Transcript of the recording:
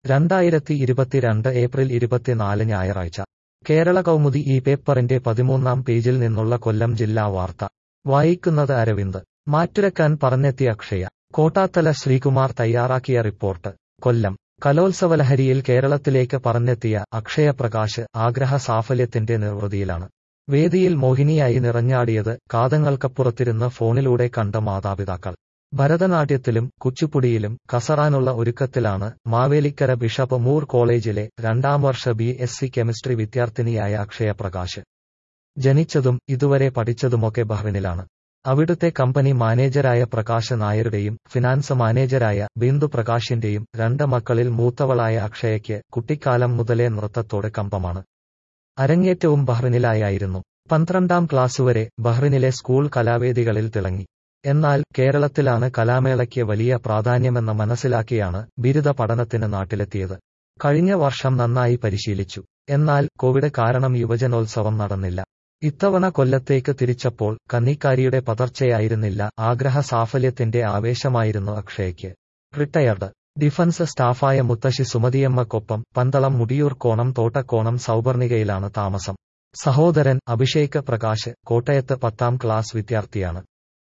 രണ്ടായിരത്തി ഇരുപത്തിരണ്ട് ഏപ്രിൽ ഇരുപത്തിനാല് ഞായറാഴ്ച കേരള കൗമുദി ഈ പേപ്പറിന്റെ പതിമൂന്നാം പേജിൽ നിന്നുള്ള കൊല്ലം ജില്ലാ വാർത്ത വായിക്കുന്നത് അരവിന്ദ് മാറ്റുരക്കാൻ പറഞ്ഞെത്തിയ അക്ഷയ കോട്ടാത്തല ശ്രീകുമാർ തയ്യാറാക്കിയ റിപ്പോർട്ട് കൊല്ലം കലോത്സവലഹരിയിൽ കേരളത്തിലേക്ക് പറഞ്ഞെത്തിയ അക്ഷയ പ്രകാശ് ആഗ്രഹ സാഫല്യത്തിന്റെ നിർവൃതിയിലാണ് വേദിയിൽ മോഹിനിയായി നിറഞ്ഞാടിയത് കാതങ്ങൾക്കപ്പുറത്തിരുന്ന് ഫോണിലൂടെ കണ്ട മാതാപിതാക്കൾ ഭരതനാട്യത്തിലും കുച്ചുപ്പുടിയിലും കസറാനുള്ള ഒരുക്കത്തിലാണ് മാവേലിക്കര ബിഷപ്പ് മൂർ കോളേജിലെ രണ്ടാം വർഷ ബി എസ് സി കെമിസ്ട്രി വിദ്യാർത്ഥിനിയായ അക്ഷയ പ്രകാശ് ജനിച്ചതും ഇതുവരെ പഠിച്ചതുമൊക്കെ ബഹ്റിനിലാണ് അവിടുത്തെ കമ്പനി മാനേജരായ പ്രകാശ് നായരുടെയും ഫിനാൻസ് മാനേജരായ ബിന്ദു പ്രകാശിന്റെയും രണ്ട് മക്കളിൽ മൂത്തവളായ അക്ഷയയ്ക്ക് കുട്ടിക്കാലം മുതലേ നൃത്തത്തോട് കമ്പമാണ് അരങ്ങേറ്റവും ബഹ്റിനിലായായിരുന്നു പന്ത്രണ്ടാം ക്ലാസ്സുവരെ ബഹ്റിനിലെ സ്കൂൾ കലാവേദികളിൽ തിളങ്ങി എന്നാൽ കേരളത്തിലാണ് കലാമേളയ്ക്ക് വലിയ പ്രാധാന്യമെന്ന് മനസ്സിലാക്കിയാണ് ബിരുദ പഠനത്തിന് നാട്ടിലെത്തിയത് കഴിഞ്ഞ വർഷം നന്നായി പരിശീലിച്ചു എന്നാൽ കോവിഡ് കാരണം യുവജനോത്സവം നടന്നില്ല ഇത്തവണ കൊല്ലത്തേക്ക് തിരിച്ചപ്പോൾ കന്നിക്കാരിയുടെ പതർച്ചയായിരുന്നില്ല ആഗ്രഹ സാഫല്യത്തിന്റെ ആവേശമായിരുന്നു അക്ഷയയ്ക്ക് റിട്ടയർഡ് ഡിഫൻസ് സ്റ്റാഫായ മുത്തശ്ശി സുമതിയമ്മക്കൊപ്പം പന്തളം മുടിയൂർ കോണം തോട്ടക്കോണം സൗപർണികയിലാണ് താമസം സഹോദരൻ അഭിഷേക് പ്രകാശ് കോട്ടയത്ത് പത്താം ക്ലാസ് വിദ്യാർത്ഥിയാണ്